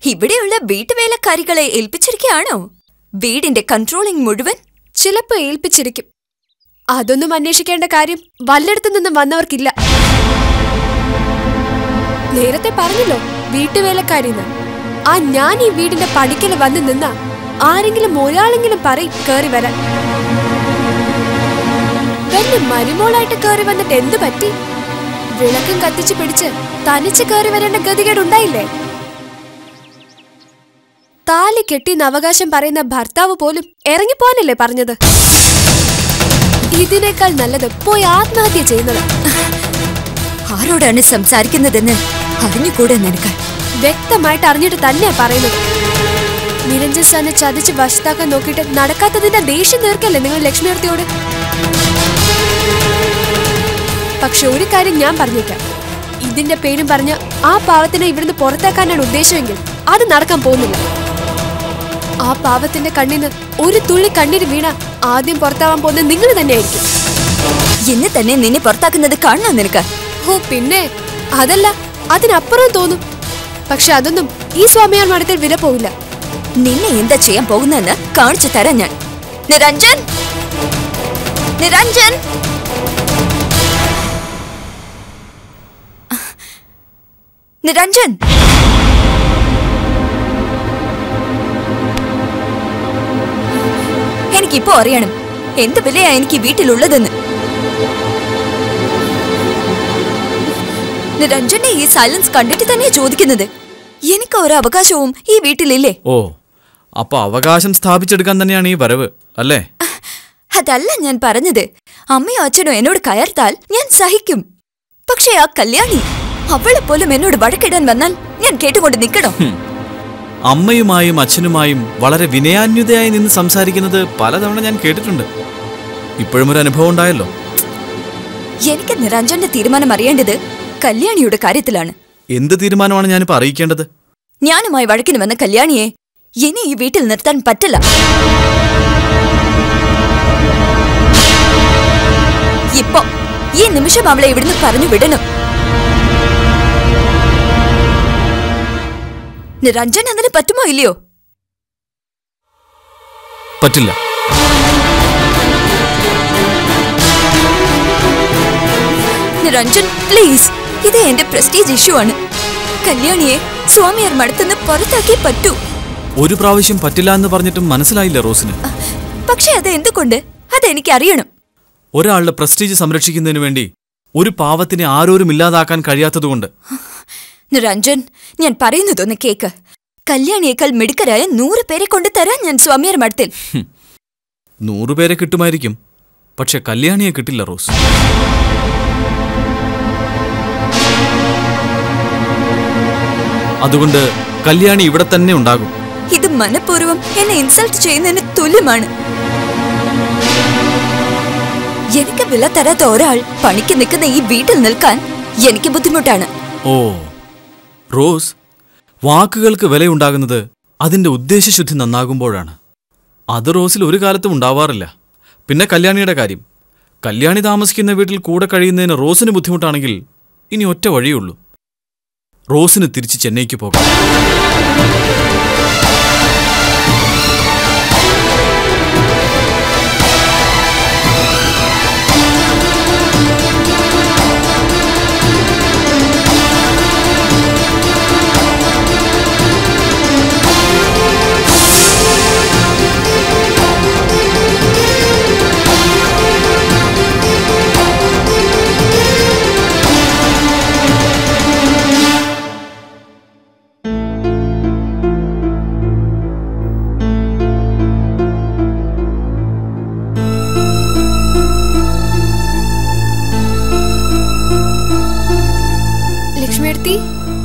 ഇവിടെയുള്ള വീട്ടുവേലക്കാരികളെ ഏൽപ്പിച്ചിരിക്കുകയാണോ വീടിന്റെ കൺട്രോളിംഗ് മുഴുവൻ ചിലപ്പോ ഏൽപ്പിച്ചിരിക്കും അതൊന്നും അന്വേഷിക്കേണ്ട കാര്യം വല്ലയിടത്തു നിന്നും വന്നവർക്കില്ല നേരത്തെ പറഞ്ഞല്ലോ വീട്ടുവേലക്കാരിന്ന് ആ ഞാൻ ഈ വീടിന്റെ പടിക്കൽ വന്ന് നിന്ന ആരെങ്കിലും ഒരാളെങ്കിലും പറയും കേറി വരാൻ വലിയ മരുമോളായിട്ട് കേറി വന്നിട്ട് എന്തു പറ്റി വിളക്കും കത്തിച്ചു പിടിച്ച് തനിച്ച് കേറി വരേണ്ട ഗതികേടുണ്ടായില്ലേ താലി കെട്ടിന്ന് അവകാശം പറയുന്ന ഭർത്താവ് പോലും ഇറങ്ങിപ്പോനല്ലേ പറഞ്ഞത് ഇതിനേക്കാൾ നല്ലത് പോയി ആത്മഹത്യ ചെയ്യുന്നത് ആരോടാണ് സംസാരിക്കുന്നതെന്ന് അറിഞ്ഞുകൂടെ നിനക്ക് വ്യക്തമായിട്ട് അറിഞ്ഞിട്ട് തന്നെയാ പറയുന്നത് നിരഞ്ജൻ സാറിനെ ചതിച്ച് വശത്താക്കാൻ നോക്കിയിട്ട് നടക്കാത്തതിന്റെ ദേഷ്യം തീർക്കല്ലേ നിങ്ങൾ ലക്ഷ്മിയർത്തിയോട് പക്ഷെ ഒരു കാര്യം ഞാൻ പറഞ്ഞേക്കാം ഇതിന്റെ പേരും പറഞ്ഞ് ആ പാവത്തിനെ ഇവിടുന്ന് പുറത്താക്കാനാണ് ഉദ്ദേശമെങ്കിൽ അത് നടക്കാൻ പോകുന്നില്ല ആ പാവത്തിന്റെ കണ്ണിന് ഒരു തുള്ളി കണ്ണീര് വീണ ആദ്യം പുറത്താവാൻ പോകുന്നത് നിങ്ങൾ തന്നെയായിരിക്കും എന്നെ തന്നെ നിന്നെ പുറത്താക്കുന്നത് കാണണോ നിനക്ക് ഓ പിന്നെ അതല്ല അതിനപ്പുറം തോന്നും പക്ഷെ അതൊന്നും ഈ സ്വാമിയാർ മഠത്തിൽ വില പോവില്ല നിന്നെ എന്താ ചെയ്യാൻ പോകുന്നതെന്ന് കാണിച്ചു തരാം ഞാൻ നിരഞ്ജൻ നിരഞ്ജൻ നിരഞ്ജൻ എനിക്കിപ്പോ അറിയണം എന്ത് വിലയാ എനിക്ക് ഈ വീട്ടിലുള്ളതെന്ന് നിരഞ്ജന്റെ ഈ സൈലൻസ് കണ്ടിട്ട് തന്നെയാ ചോദിക്കുന്നത് എനിക്ക് ഒരു അവകാശവും ഈ വീട്ടിലില്ലേ ഓ അപ്പൊ അവകാശം സ്ഥാപിച്ചെടുക്കാൻ തന്നെയാണ് ഈ വരവ് അല്ലേ അതല്ല ഞാൻ പറഞ്ഞത് അമ്മയോ അച്ഛനോ എന്നോട് കയർത്താൽ ഞാൻ സഹിക്കും പക്ഷേ ആ കല്യാണി അവളെ പോലും എന്നോട് വഴക്കിടാൻ വന്നാൽ ഞാൻ കേട്ടുകൊണ്ട് നിൽക്കണോ അമ്മയുമായും അച്ഛനുമായും വളരെ വിനയാന്യുതയായി നിന്ന് സംസാരിക്കുന്നത് പലതവണ ഞാൻ കേട്ടിട്ടുണ്ട് ഇപ്പോഴും ഒരു അനുഭവം ഉണ്ടായല്ലോ എനിക്ക് നിരഞ്ജന്റെ തീരുമാനം അറിയേണ്ടത് കല്യാണിയുടെ കാര്യത്തിലാണ് എന്ത് തീരുമാനമാണ് ഞാനിപ്പോ അറിയിക്കേണ്ടത് ഞാനുമായി വഴക്കിന് വന്ന കല്യാണിയെ ഇനി ഈ വീട്ടിൽ നിർത്താൻ പറ്റില്ല ഇപ്പോ ഈ നിമിഷം അവളെ ഇവിടുന്ന് പറഞ്ഞു വിടണം നിരഞ്ജൻ അതിന് പറ്റുമോ ഇല്ലയോ പറ്റില്ല നിരഞ്ജൻ പ്ലീസ് ഇത് എന്റെ പ്രസ്റ്റീജ് ഇഷ്യൂ ആണ് കല്യാണിയെ സ്വാമിയാർ മടുത്തുനിന്ന് പുറത്താക്കി പറ്റൂ ഒരു പ്രാവശ്യം പറ്റില്ല എന്ന് പറഞ്ഞിട്ടും മനസ്സിലായില്ല റോസിന് പക്ഷെ അത് എന്തുകൊണ്ട് അതെനിക്ക് അറിയണം ഒരാളുടെ പ്രസ്റ്റീജ് സംരക്ഷിക്കുന്നതിന് വേണ്ടി ഒരു പാവത്തിനെ ആരോരും ഇല്ലാതാക്കാൻ കഴിയാത്തതുകൊണ്ട് നിരഞ്ജൻ ഞാൻ പറയുന്നതൊന്ന് കേക്ക് കല്യാണിയേക്കാൾ മിടുക്കരായ നൂറ് പേരെ കൊണ്ട് തരാൻ ഞാൻ സ്വാമിയാർ മഠത്തിൽ നൂറുപേരെ കിട്ടുമായിരിക്കും പക്ഷെ കല്യാണിയെ കിട്ടില്ല റോസ് അതുകൊണ്ട് കല്യാണി ഇവിടെ തന്നെ ഉണ്ടാകും ഇത് മനഃപൂർവ്വം എന്നെ ഇൻസൾട്ട് ചെയ്യുന്നതിന് തുല്യമാണ് എനിക്ക് വില തരാത്ത ഒരാൾ പണിക്ക് നിൽക്കുന്ന ഈ വീട്ടിൽ നിൽക്കാൻ എനിക്ക് ബുദ്ധിമുട്ടാണ് ഓ റോസ് വാക്കുകൾക്ക് വിലയുണ്ടാകുന്നത് അതിന്റെ ഉദ്ദേശശുദ്ധി നന്നാകുമ്പോഴാണ് അത് റോസിൽ ഒരു കാലത്തും ഉണ്ടാവാറില്ല പിന്നെ കല്യാണിയുടെ കാര്യം കല്യാണി താമസിക്കുന്ന വീട്ടിൽ കൂടെ കഴിയുന്നതിന് റോസിന് ബുദ്ധിമുട്ടാണെങ്കിൽ ഇനി ഒറ്റ വഴിയുള്ളൂ റോസിന് തിരിച്ച് ചെന്നൈക്ക് പോകാം ലക്ഷ്മിയെടുത്തി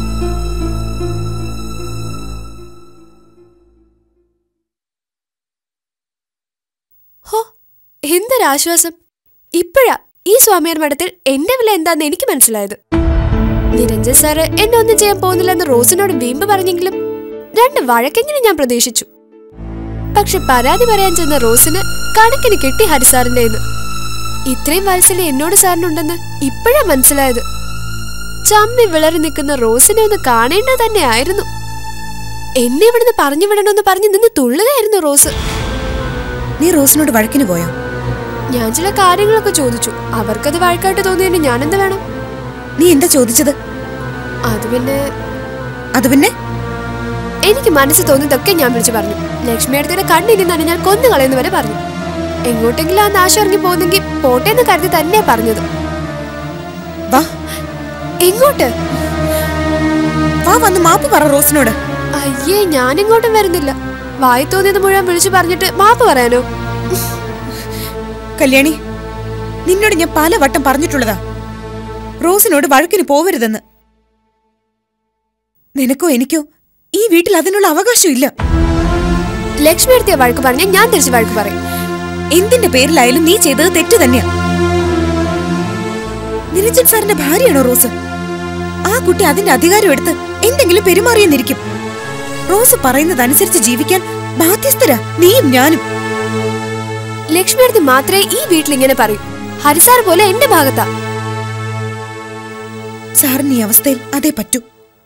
ഹോ എന്തൊരാശ്വാസം ഇപ്പോഴാ ഈ സ്വാമിയാർ മഠത്തിൽ എന്റെ വില എന്താന്ന് എനിക്ക് മനസ്സിലായത് നിരഞ്ജൻ സാറ് എന്നെ ഒന്നും ചെയ്യാൻ പോകുന്നില്ലെന്ന് റോസിനോട് വീമ്പ് പറഞ്ഞെങ്കിലും രണ്ട് വഴക്കെങ്കിലും ഞാൻ പ്രതീക്ഷിച്ചു പക്ഷെ പരാതി പറയാൻ ചെന്ന റോസിന് കണക്കിന് കിട്ടി ഹരിസാറിന്റെ ഇത്രയും വയസ്സിൽ എന്നോട് സാറിനുണ്ടെന്ന് ഇപ്പോഴാ മനസ്സിലായത് ചമ്മി വിളറി നിൽക്കുന്ന റോസിനെ ഒന്ന് കാണേണ്ടത് തന്നെയായിരുന്നു എന്നെ ഇവിടുന്ന് പറഞ്ഞു വിടണമെന്ന് പറഞ്ഞ് നിന്ന് തുള്ളുകയായിരുന്നു റോസ് നീ റോസിനോട് വഴക്കിന് പോയോ ഞാൻ ചില കാര്യങ്ങളൊക്കെ ചോദിച്ചു അവർക്കത് വഴക്കായിട്ട് തോന്നിയതിന് ഞാനെന്ത് വേണം നീ എന്താ ചോദിച്ചത് അത് പിന്നെ അത് പിന്നെ എനിക്ക് മനസ്സിൽ തോന്നിയതൊക്കെ ഞാൻ വിളിച്ചു പറഞ്ഞു ലക്ഷ്മി അടുത്തിന്റെ കണ്ണിനി നനഞ്ഞാൽ കൊന്നു കളയുന്ന വരെ പറഞ്ഞു എങ്ങോട്ടെങ്കിലും ആ നാശം ഇറങ്ങി പോകുന്നെങ്കിൽ പോട്ടെ എന്ന് കരുതി തന്നെ പറഞ്ഞത് വാ എങ്ങോട്ട് വാ വന്ന് മാപ്പ് പറ റോസിനോട് അയ്യേ ഞാൻ ഇങ്ങോട്ടും വരുന്നില്ല വായി തോന്നിയത് മുഴുവൻ വിളിച്ചു പറഞ്ഞിട്ട് മാപ്പ് പറയാനോ കല്യാണി നിന്നോട് ഞാൻ പല വട്ടം പറഞ്ഞിട്ടുള്ളതാ റോസിനോട് വഴക്കിന് പോവരുതെന്ന് നിനക്കോ എനിക്കോ ഈ വീട്ടിൽ അതിനുള്ള അവകാശം ഇല്ല ലക്ഷ്മി അടുത്തിയ വഴക്ക് പറഞ്ഞ ഞാൻ തിരിച്ച് വഴക്ക് പറയും എന്തിന്റെ പേരിലായാലും നീ ചെയ്തത് തെറ്റ് തന്നെയാ നിരഞ്ജൻ സാറിന്റെ ഭാര്യയാണോ റോസ് ആ കുട്ടി അതിന്റെ അധികാരം എടുത്ത് എന്തെങ്കിലും പെരുമാറിയെന്നിരിക്കും റോസ് പറയുന്നതനുസരിച്ച് ജീവിക്കാൻ ബാധ്യസ്ഥരാ നീയും ഞാനും ലക്ഷ്മി അടുത്ത് മാത്രമേ ഈ വീട്ടിൽ ഇങ്ങനെ പറയൂ ഹരിസാർ പോലെ എന്റെ ഭാഗത്താ സാറിന് ഈ അവസ്ഥയിൽ അതേ പറ്റൂ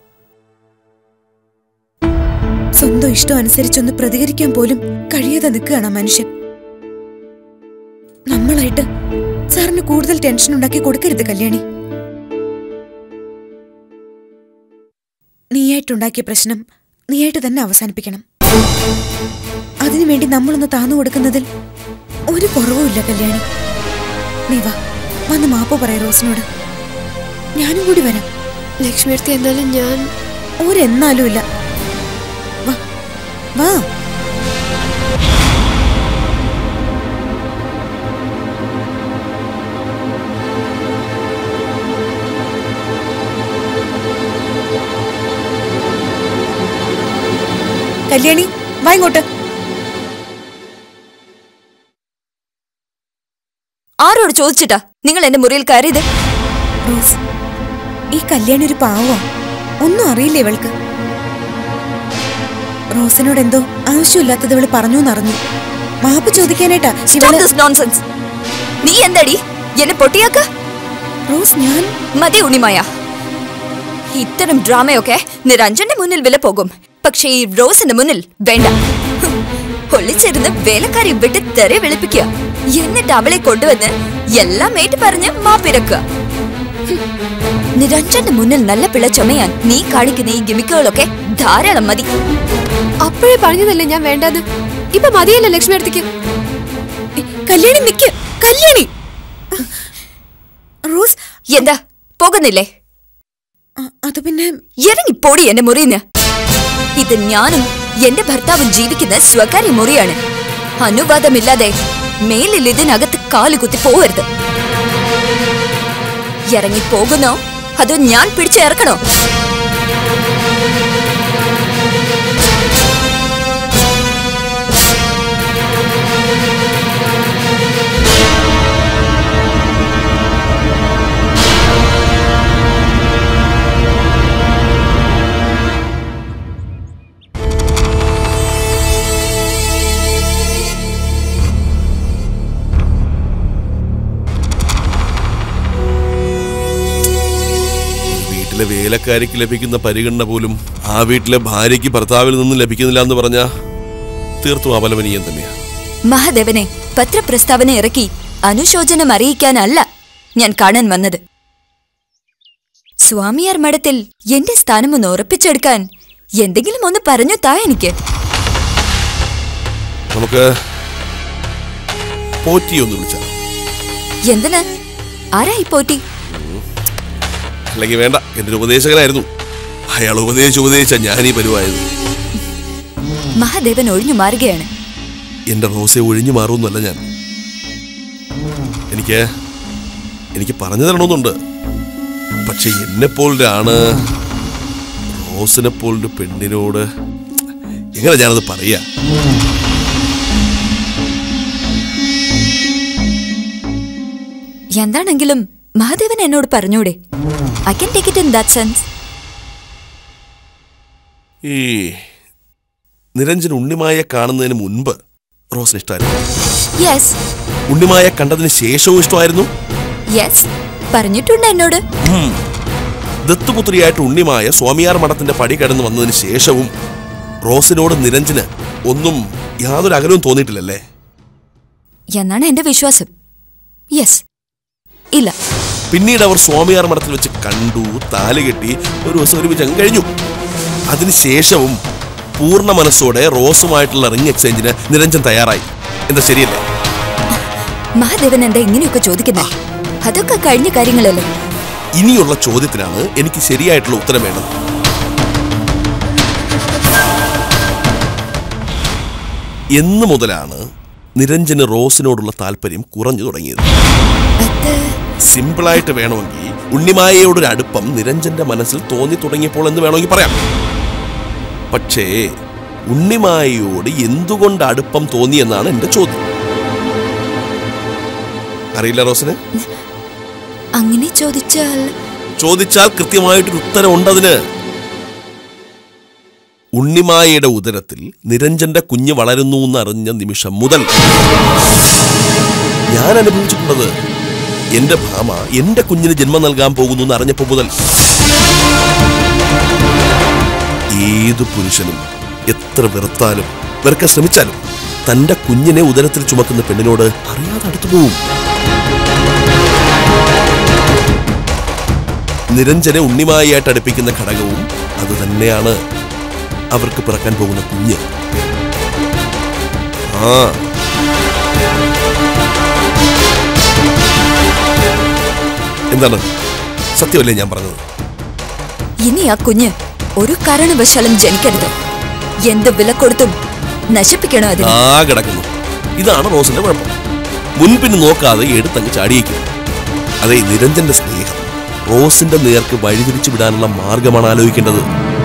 സ്വന്തം ഇഷ്ടം അനുസരിച്ചൊന്ന് പ്രതികരിക്കാൻ പോലും കഴിയാതെ നിൽക്കുകയാണ് ആ മനുഷ്യൻ നമ്മളായിട്ട് സാറിന് കൂടുതൽ ടെൻഷൻ ഉണ്ടാക്കി കൊടുക്കരുത് കല്യാണി നീയായിട്ടുണ്ടാക്കിയ പ്രശ്നം നീയായിട്ട് തന്നെ അവസാനിപ്പിക്കണം അതിനുവേണ്ടി നമ്മളൊന്ന് താന്നു കൊടുക്കുന്നതിൽ ഒരു കുറവുമില്ല കല്യാണി നീ വാ വന്ന് മാപ്പ് പറയ റോസിനോട് ഞാനും കൂടി വരാം ലക്ഷ്മി അടുത്ത് എന്നാലും ഞാൻ ഒരെന്നാലും ഇല്ല വാ വാ കല്യാണി വാ ഇങ്ങോട്ട് ആരോട് ചോദിച്ചിട്ടാ നിങ്ങൾ എന്റെ മുറിയിൽ കയറിയത് റോസ് ഈ കല്യാണി ഒരു പാവമാ ഒന്നും അറിയില്ല ഇവൾക്ക് റോസിനോട് എന്തോ ആവശ്യമില്ലാത്തത് ഇവള് പറഞ്ഞു എന്നറിഞ്ഞു മാപ്പ് ചോദിക്കാനായിട്ടാ Stop ഇവള് this nonsense. നീ എന്താടി എന്നെ പൊട്ടിയാക്ക റോസ് ഞാൻ മതി ഉണിമായ ഇത്തരം ഡ്രാമയൊക്കെ നിരഞ്ജന്റെ മുന്നിൽ വില പോകും പക്ഷേ ഈ റോസിന്റെ മുന്നിൽ വേണ്ട ഹും, ഒളിച്ചിരുന്ന് വേലക്കാരി വിട്ട് തെറി വിളിപ്പിക്കുക എന്നിട്ട് അവളെ കൊണ്ടുവന്ന് എല്ലാം ഏറ്റു പറഞ്ഞ് മാപ്പിരക്കുക ഹും, നിരഞ്ജന്റെ മുന്നിൽ നല്ല പിള്ള ചുമയാൻ നീ കാണിക്കുന്ന ഈ ഗിമിക്കുകളൊക്കെ ധാരാളം മതി അപ്പോഴേ പറഞ്ഞതല്ലേ ഞാൻ വേണ്ടത് ഇപ്പൊ മതിയല്ലോ ലക്ഷ്മി അടുത്തേക്ക് കല്യാണി നിക്ക് കല്യാണി റോസ് എന്താ പോകുന്നില്ലേ അ- അത് പിന്നെ ഇറങ്ങി പോടി എന്റെ മുറിന്ന് ഇത് ഞാനും എന്റെ ഭർത്താവും ജീവിക്കുന്ന സ്വകാര്യ മുറിയാണ് അനുവാദമില്ലാതെ മേലിൽ ഇതിനകത്ത് കാലുകുത്തി പോവരുത് ഇറങ്ങി പോകുന്നോ അതോ ഞാൻ പിടിച്ച് ഇറക്കണോ വീട്ടിലെ വേലക്കാരിക്ക് ലഭിക്കുന്ന പരിഗണന പോലും ആ വീട്ടിലെ ഭാര്യയ്ക്ക് ഭർത്താവിൽ നിന്നും ലഭിക്കുന്നില്ല എന്ന് പറഞ്ഞാൽ തീർത്തും അപലപനീയം തന്നെയാണ് മഹാദേവനെ പത്രപ്രസ്താവന ഇറക്കി അനുശോചനം അറിയിക്കാനല്ല ഞാൻ കാണാൻ വന്നത് സ്വാമിയാർ മഠത്തിൽ എന്റെ സ്ഥാനം ഒന്ന് ഉറപ്പിച്ചെടുക്കാൻ എന്തെങ്കിലും ഒന്ന് പറഞ്ഞു താ എനിക്ക് നമുക്ക് പോറ്റി ഒന്ന് വിളിച്ചാൽ എന്തിന് ആരായി പോറ്റി അല്ലെങ്കിൽ വേണ്ട എൻ്റെ ഒരു ഉപദേശകനായിരുന്നു അയാൾ ഉപദേശിച്ച് ഉപദേശിച്ച ഞാൻ ഈ പരുവായത് മഹാദേവൻ ഒഴിഞ്ഞു മാറുകയാണ് എൻ്റെ റോസെ ഒഴിഞ്ഞു മാറുമെന്നല്ല ഞാൻ എനിക്ക് എനിക്ക് പറഞ്ഞു തരണമെന്നുണ്ട് പക്ഷെ എന്നെ പോലൊരാണ് റോസിനെ പോലൊരു പെണ്ണിനോട് എങ്ങനെ ഞാനത് പറയാ എന്താണെങ്കിലും മഹാദേവൻ എന്നോട് പറഞ്ഞൂടെ I can take it in that sense ഈ നിരഞ്ജൻ ഉണ്ണിമായ കാണുന്നതിന് മുൻപ് റോസിന് ഇഷ്ടമായിരുന്നു യെസ് ഉണ്ണിമായ കണ്ടതിന് ശേഷവും ഇഷ്ടമായിരുന്നു യെസ് പറഞ്ഞിട്ടുണ്ട് എന്നോട് ദത്തുപുത്രിയായിട്ട് ഉണ്ണിമായ സ്വാമിയാർ മഠത്തിന്റെ പടി കടന്നു വന്നതിന് ശേഷവും റോസിനോട് നിരഞ്ജന് ഒന്നും യാതൊരു അകലവും തോന്നിയിട്ടില്ലല്ലേ എന്നാണ് എന്റെ വിശ്വാസം യെസ് ഇല്ല പിന്നീട് അവർ സ്വാമിയാർ മഠത്തിൽ വെച്ച് കണ്ടു താലി കെട്ടി ഒരു ദിവസം ഒരുമിച്ച് അങ്ങ് കഴിഞ്ഞു അതിനുശേഷവും പൂർണ്ണ മനസ്സോടെ റോസുമായിട്ടുള്ള റിംഗ് എക്സ്ചേഞ്ചിന് നിരഞ്ജൻ തയ്യാറായി എന്താ ശരിയല്ലേ മഹാദേവൻ എന്താ ഇങ്ങനെയൊക്കെ ചോദിക്കുന്നേ അതൊക്കെ കഴിഞ്ഞ കാര്യങ്ങളല്ലേ ഇനിയുള്ള ചോദ്യത്തിനാണ് എനിക്ക് ശരിയായിട്ടുള്ള ഉത്തരം വേണ്ടത് എന്ന് മുതലാണ് നിരഞ്ജന് റോസിനോടുള്ള താല്പര്യം കുറഞ്ഞു തുടങ്ങിയത് അത് സിമ്പിളായിട്ട് വേണമെങ്കിൽ ഉണ്ണിമായയോടൊരു അടുപ്പം നിരഞ്ജന്റെ മനസ്സിൽ തോന്നി തുടങ്ങിയപ്പോൾ എന്ന് വേണമെങ്കിൽ പറയാം പക്ഷേ ഉണ്ണിമായയോട് എന്തുകൊണ്ട് അടുപ്പം തോന്നിയെന്നാണ് എന്റെ ചോദ്യം അറിയില്ല റോസിന് അങ്ങനെ ചോദിച്ചാൽ ചോദിച്ചാൽ കൃത്യമായിട്ടൊരു ഉത്തരം ഉണ്ടതിന് ഉണ്ണിമായയുടെ ഉദരത്തിൽ നിരഞ്ജന്റെ കുഞ്ഞ് വളരുന്നു എന്നറിഞ്ഞ നിമിഷം മുതൽ ഞാൻ അനുഭവിച്ചിട്ടുള്ളത് എന്റെ ഭാമ എന്റെ കുഞ്ഞിന് ജന്മം നൽകാൻ പോകുന്നു എന്ന് അറിഞ്ഞപ്പോ മുതൽ ഏതു പുരുഷനും എത്ര വെറുത്താലും വെറുക്കാൻ ശ്രമിച്ചാലും തന്റെ കുഞ്ഞിനെ ഉദരത്തിൽ ചുമക്കുന്ന പെണ്ണിനോട് അറിയാതെ അടുത്തു പോവും നിരഞ്ജനെ ഉണ്ണിമായായിട്ട് അടുപ്പിക്കുന്ന ഘടകവും അത് തന്നെയാണ് അവർക്ക് പിറക്കാൻ പോകുന്ന കുഞ്ഞ് ആ എന്താണ് സത്യമല്ലേ ഞാൻ പറഞ്ഞത് ഇനി ആ കുഞ്ഞ് ഒരു കാരണവശാലും ജനിക്കരുത് എന്ത് വില കൊടുത്തും നശിപ്പിക്കണോ അതിന് ആ കിടക്കുന്നു ഇതാണ് റോസിന്റെ കുഴപ്പം മുൻപിന് നോക്കാതെ എടുത്തങ്ങ് ചാടിയേക്കും അതെ നിരഞ്ജന്റെ സ്നേഹം റോസിന്റെ നേർക്ക് വഴിതിരിച്ചു വിടാനുള്ള മാർഗമാണ് ആലോചിക്കേണ്ടത്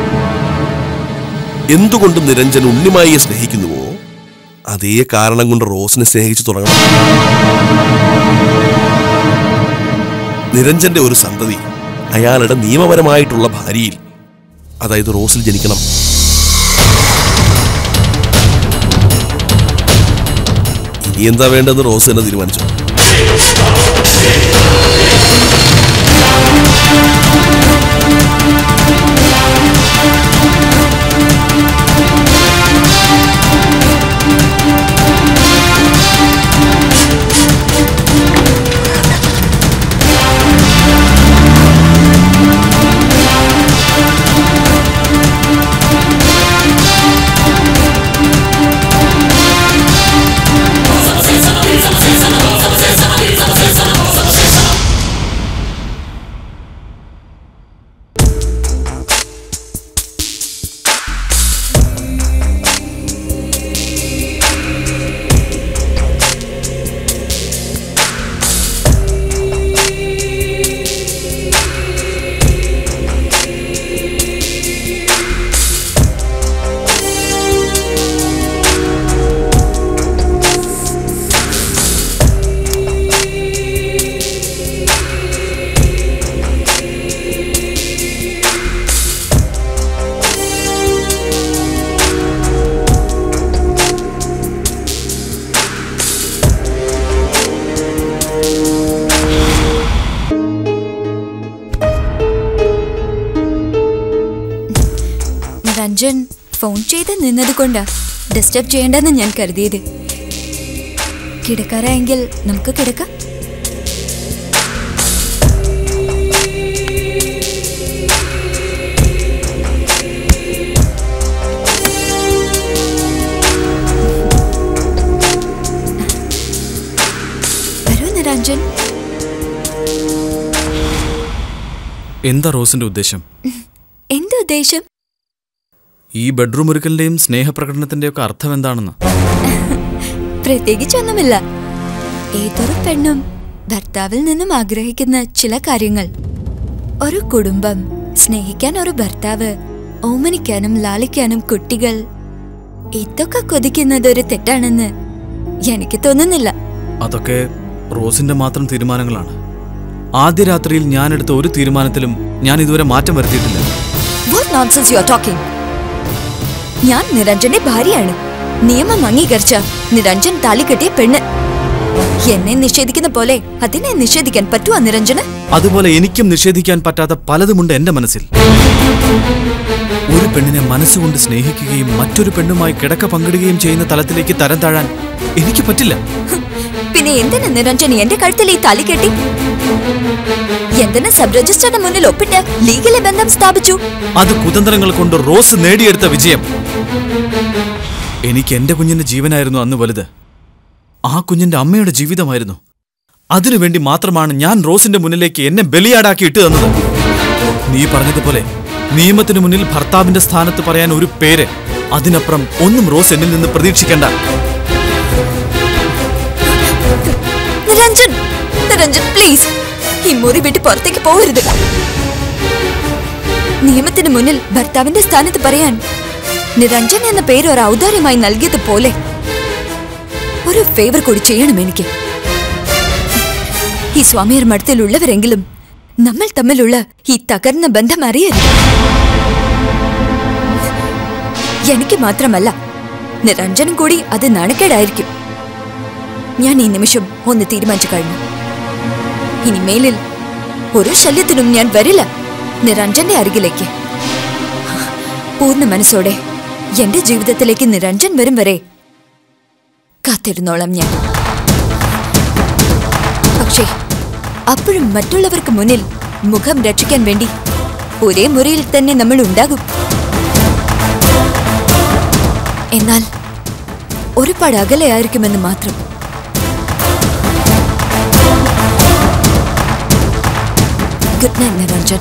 എന്തുകൊണ്ട് നിരഞ്ജൻ ഉണ്ണിമായിയെ സ്നേഹിക്കുന്നുവോ അതേ കാരണം കൊണ്ട് റോസിനെ സ്നേഹിച്ചു തുടങ്ങണം നിരഞ്ജന്റെ ഒരു സന്തതി അയാളുടെ നിയമപരമായിട്ടുള്ള ഭാര്യയിൽ അതായത് റോസിൽ ജനിക്കണം ഇനി എന്താ വേണ്ടതെന്ന് റോസ് തന്നെ തീരുമാനിച്ചു രഞ്ജൻ ഫോൺ ചെയ്ത് നിന്നത് കൊണ്ടാ ഡിസ്റ്റർബ് ചെയ്യേണ്ടെന്ന് ഞാൻ കരുതിയത് കിടക്കാറായെങ്കിൽ നമുക്ക് കിടക്കാം വരൂ നിരഞ്ജൻ എന്താ റോസിന്റെ ഉദ്ദേശം എന്ത് ഉദ്ദേശം ഈ ബെഡ്റൂം ഒരുക്കലിന്റെയും സ്നേഹപ്രകടനത്തിന്റെയും ഒക്കെ അർത്ഥം എന്താണെന്ന് പ്രത്യേകിച്ചൊന്നുമില്ല ഏതൊരു പെണ്ണും ഭർത്താവിൽ നിന്നും ആഗ്രഹിക്കുന്ന ചില കാര്യങ്ങൾ ഒരു കുടുംബം സ്നേഹിക്കാൻ ഒരു ഭർത്താവ് ഓമനിക്കാനും ലാളിക്കാനും കുട്ടികൾ ഇതൊക്കെ കൊതിക്കുന്നത് ഒരു തെറ്റാണെന്ന് എനിക്ക് തോന്നുന്നില്ല അതൊക്കെ റോസിന്റെ മാത്രം തീരുമാനങ്ങളാണ് ആദ്യ രാത്രിയിൽ ഞാൻ എടുത്ത ഒരു തീരുമാനത്തിലും ഞാൻ ഇതുവരെ മാറ്റം വരുത്തിയിട്ടില്ല what nonsense you are talking ഞാൻ നിരഞ്ജന്റെ ഭാര്യയാണ് നിയമം അംഗീകരിച്ച നിരഞ്ജൻ താലി കെട്ടിയ പെണ്ണ് എന്നെ നിഷേധിക്കുന്ന പോലെ അതിനെ നിഷേധിക്കാൻ പറ്റുമോ നിരഞ്ജന് അതുപോലെ എനിക്കും നിഷേധിക്കാൻ പറ്റാത്ത പലതുമുണ്ട് എന്റെ മനസ്സിൽ ഒരു പെണ്ണിനെ മനസ്സുകൊണ്ട് സ്നേഹിക്കുകയും മറ്റൊരു പെണ്ണുമായി കിടക്ക പങ്കിടുകയും ചെയ്യുന്ന തലത്തിലേക്ക് തരം താഴാൻ എനിക്ക് പറ്റില്ല പിന്നെ എന്തിനാ നിരഞ്ജൻ എന്റെ കഴുത്തിൽ ഈ താലി കെട്ടി എന്തിനാ സബ് രജിസ്റ്ററുടെ മുന്നിൽ ഒപ്പിട്ട് ലീഗലെ ബന്ധം സ്ഥാപിച്ചു അത് കുതന്ത്രങ്ങൾ കൊണ്ട് റോസ് നേടിയെടുത്ത വിജയം എനിക്ക് എന്റെ കുഞ്ഞിന്റെ ജീവനായിരുന്നു അന്ന് വലുത് ആ കുഞ്ഞിന്റെ അമ്മയുടെ ജീവിതമായിരുന്നു അതിനുവേണ്ടി മാത്രമാണ് ഞാൻ റോസിന്റെ മുന്നിലേക്ക് എന്നെ ബലിയാടാക്കി ഇട്ടു തന്നത് നീ പറഞ്ഞതുപോലെ നിയമത്തിനു മുന്നിൽ ഭർത്താവിന്റെ സ്ഥാനത്ത് പറയാൻ ഒരു പേര് അതിനപ്പുറം ഒന്നും റോസ് എന്നിൽ നിന്ന് പ്രതീക്ഷിക്കേണ്ട നിരഞ്ജൻ നിരഞ്ജൻ പ്ലീസ് ഈ മുറി വിട്ട് പുറത്തേക്ക് പോകരുത് നിയമത്തിന് മുന്നിൽ ഭർത്താവിന്റെ സ്ഥാനത്ത് പറയാൻ നിരഞ്ജൻ എന്ന പേര് ഒരു ഔദാര്യമായി നൽകിയതുപോലെ ഒരു ഫേവർ കൂടി ചെയ്യണം എനിക്ക് ഈ സ്വാമിയർ മഠത്തിലുള്ളവരെങ്കിലും നമ്മൾ തമ്മിലുള്ള ഈ തകർന്ന ബന്ധം അറിയരുത് എനിക്ക് മാത്രമല്ല നിരഞ്ജനും കൂടി അത് നാണക്കേടായിരിക്കും ഞാൻ ഈ നിമിഷം ഒന്ന് തീരുമാനിച്ചു കഴിഞ്ഞു ഇനി മേലിൽ ഒരു ശല്യത്തിനും ഞാൻ വരില്ല നിരഞ്ജന്റെ അരികിലേക്ക് പൂർണ്ണ മനസ്സോടെ എന്റെ ജീവിതത്തിലേക്ക് നിരഞ്ജൻ വരും വരെ കാത്തിരുന്നോളാം ഞാൻ പക്ഷേ അപ്പോഴും മറ്റുള്ളവർക്ക് മുന്നിൽ മുഖം രക്ഷിക്കാൻ വേണ്ടി ഒരേ മുറിയിൽ തന്നെ നമ്മൾ ഉണ്ടാകും എന്നാൽ ഒരുപാട് അകലെയായിരിക്കുമെന്ന് മാത്രം good night Niranjan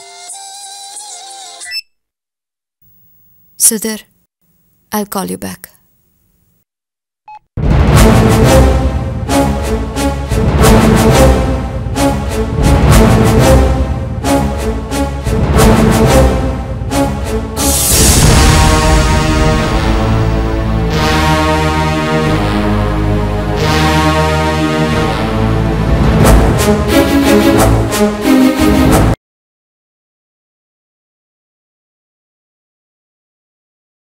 Sudhir, I'll call you back.